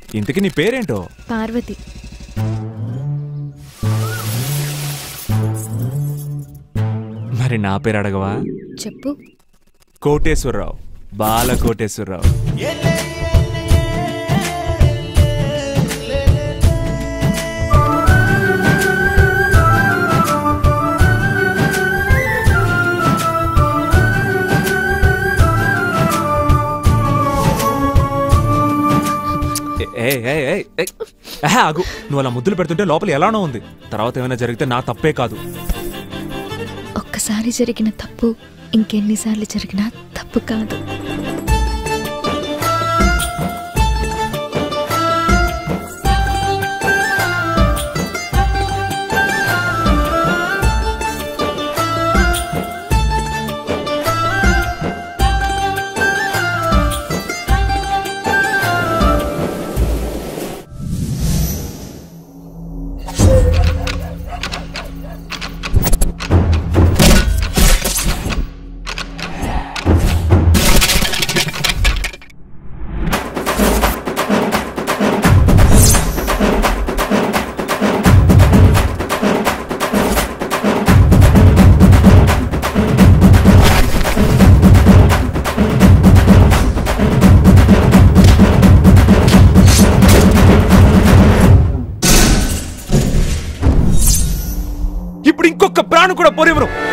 ఇంతకీ నీ పేరేంటో పార్వతి మరి నా పేరు అడగవా చెప్పు కోటేశ్వరరావు బాల కోటేశ్వరరావు ఏ, ఏ, ఏ, ఏ, ఏ. ఆహా, ఆగు నువ్వు అలా ముద్దులు పెడుతుంటే లోపల ఎలానో ఉంది తర్వాత ఏమైనా జరిగితే నా తప్పే కాదు ఒక్కసారి జరిగిన తప్పు ఇంకెన్నిసార్లు జరిగినా తప్పు కాదు ఇప్పుడు ఇంకొక ప్రాణం కూడా పోనివ్వరు